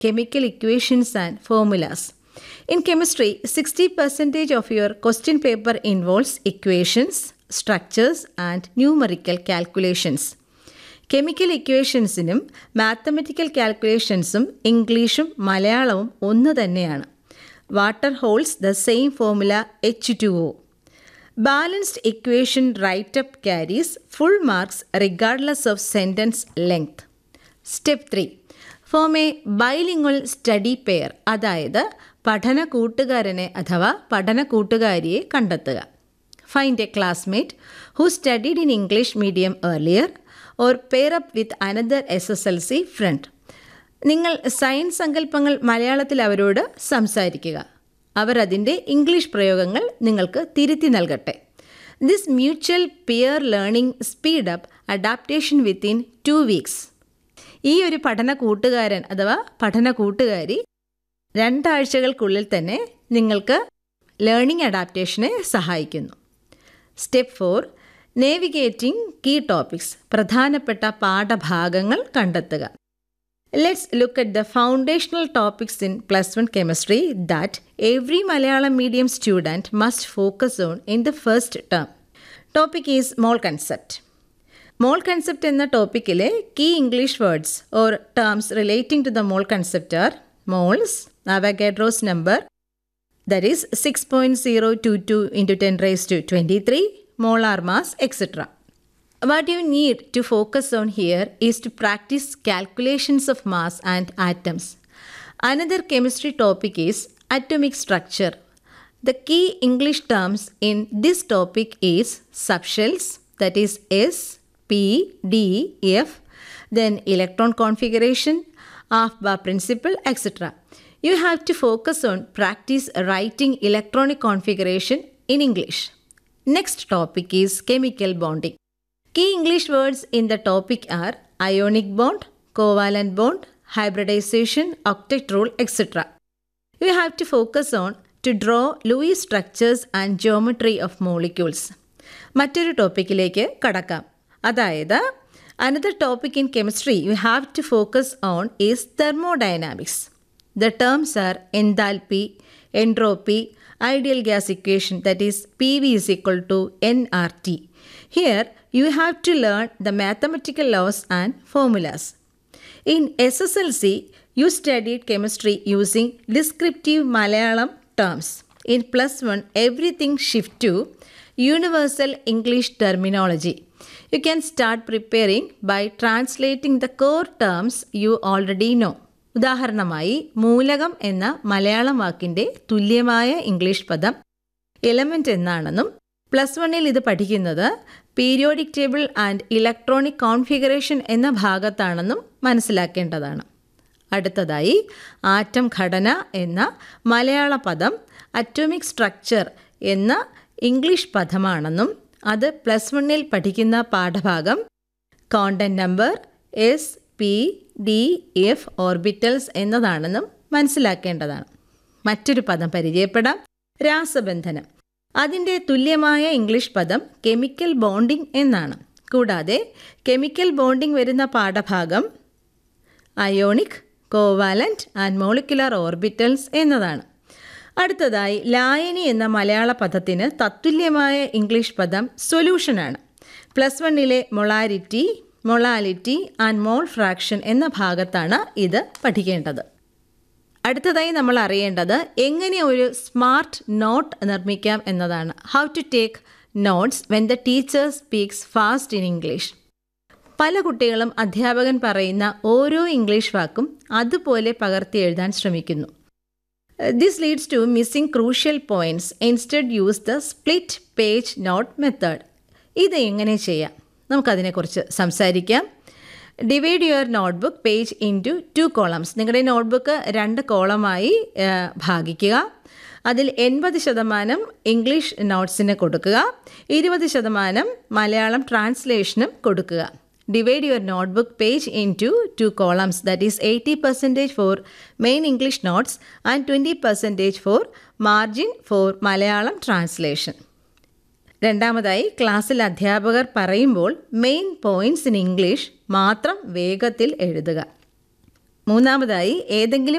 chemical equations and formulas. In chemistry, 60% of your question paper involves equations, structures, and numerical calculations. Chemical ഇക്വേഷൻസിനും mathematical കാൽക്കുലേഷൻസും ഇംഗ്ലീഷും മലയാളവും ഒന്ന് തന്നെയാണ് water holds the same formula H two O balanced equation write up carries full marks regardless of sentence length step three form a bilingual study pair അതായത് പഠന കൂട്ടുകാരനെ അഥവാ പഠന കൂട്ടുകാരിയെ കണ്ടെത്തുക find a classmate who studied in English medium earlier or pair up with another S S L C friend നിങ്ങൾ science സങ്കല്പങ്ങൾ മലയാളത്തിൽ അവരോട് സംസാരിക്കുക അവർ അതിൻ്റെ ഇംഗ്ലീഷ് പ്രയോഗങ്ങൾ നിങ്ങൾക്ക് തിരുത്തി നൽകട്ടെ this mutual peer learning speed up adaptation within two weeks ഈ ഒരു പഠന കൂട്ടുകാരൻ അഥവാ പഠന കൂട്ടുകാരി രണ്ടാഴ്ചകൾക്കുള്ളിൽ തന്നെ നിങ്ങൾക്ക് ലേണിംഗ് അഡാപ്റ്റേഷനെ സഹായിക്കുന്നു step four navigating key topics പ്രധാനപ്പെട്ട പാഠഭാഗങ്ങൾ കണ്ടെത്തുക let's look at the foundational topics in plus one chemistry that every Malayalam medium student must focus on in the first term topic is mole concept mole concept എന്ന ടോപ്പിക്കിലെ key English words or terms relating to the mole concept are moles Avogadro's number that is 6.022 into 10 raised to 23 molar mass etc. What you need to focus on here is to practice calculations of mass and atoms. Another chemistry topic is atomic structure. The key English terms in this topic is subshells that is S, P, D, F, then electron configuration, Afba principle etc you have to focus on practice writing electronic configuration in English. Next topic is chemical bonding. Key English words in the topic are ionic bond, covalent bond, hybridization, octet rule, etc. You have to focus on to draw Lewis structures and geometry of molecules. മറ്റൊരു ടോപ്പിക്കിലേക്ക് കടക്കാം അതായത് another topic in chemistry you have to focus on is thermodynamics The terms are enthalpy, entropy, ideal gas equation that is PV is equal to nRT. Here you have to learn the mathematical laws and formulas. In SSLC, you studied chemistry using descriptive Malayalam terms. In plus one, everything shift to universal English terminology. You can start preparing by translating the core terms you already know. ഉദാഹരണമായി മൂലകം എന്ന മലയാളം വാക്കിൻ്റെ തുല്യമായ English പദം element എന്നാണെന്നും plus വണ്ണിൽ ഇത് പഠിക്കുന്നത് periodic table and electronic configuration എന്ന ഭാഗത്താണെന്നും മനസ്സിലാക്കേണ്ടതാണ് അടുത്തതായി ആറ്റം ഘടന എന്ന മലയാള പദം അറ്റോമിക് സ്ട്രക്ചർ എന്ന ഇംഗ്ലീഷ് പദമാണെന്നും അത് പ്ലസ് വണ്ണിൽ പഠിക്കുന്ന പാഠഭാഗം content number S P D F orbitals എന്നതാണെന്നും മനസ്സിലാക്കേണ്ടതാണ് മറ്റൊരു പദം പരിചയപ്പെടാം രാസബന്ധനം അതിൻ്റെ തുല്യമായ ഇംഗ്ലീഷ് പദം കെമിക്കൽ ബോണ്ടിംഗ് എന്നാണ് കൂടാതെ കെമിക്കൽ ബോണ്ടിംഗ് വരുന്ന പാഠഭാഗം ionic covalent and molecular orbitals എന്നതാണ് അടുത്തതായി ലായനി എന്ന മലയാള പദത്തിന് തത്തുല്യമായ ഇംഗ്ലീഷ് പദം സൊല്യൂഷനാണ് പ്ലസ് വണ്ണിലെ molarity molality and mole fraction എന്ന ഭാഗത്താണ് ഇത് പഠിക്കേണ്ടത് അടുത്തതായി നമ്മൾ അറിയേണ്ടത് എങ്ങനെ ഒരു സ്മാർട്ട് നോട്ട് നിർമ്മിക്കാം എന്നതാണ് how to take notes when the teacher speaks fast in English പല കുട്ടികളും അധ്യാപകൻ പറയുന്ന ഓരോ ഇംഗ്ലീഷ് വാക്കും അതുപോലെ പകർത്തി എഴുതാൻ ശ്രമിക്കുന്നു this leads to missing crucial points instead use the split page note method ഇത് എങ്ങനെ ചെയ്യാം നമുക്കതിനെക്കുറിച്ച് സംസാരിക്കാം divide your notebook page into two columns നിങ്ങളുടെ നോട്ട്ബുക്ക് രണ്ട് കോളമായി ഭാഗിക്കുക അതിൽ എൺപത് ശതമാനം ഇംഗ്ലീഷ് നോട്ട്സിന് കൊടുക്കുക ഇരുപത് ശതമാനം മലയാളം ട്രാൻസ്ലേഷനും കൊടുക്കുക divide your notebook page into two columns that is eighty percentage for main English notes and twenty percentage for margin for Malayalam translation രണ്ടാമതായി ക്ലാസ്സിൽ അധ്യാപകർ പറയുമ്പോൾ മെയിൻ പോയിൻറ്റ്സ് ഇൻ ഇംഗ്ലീഷ് മാത്രം വേഗത്തിൽ എഴുതുക മൂന്നാമതായി ഏതെങ്കിലും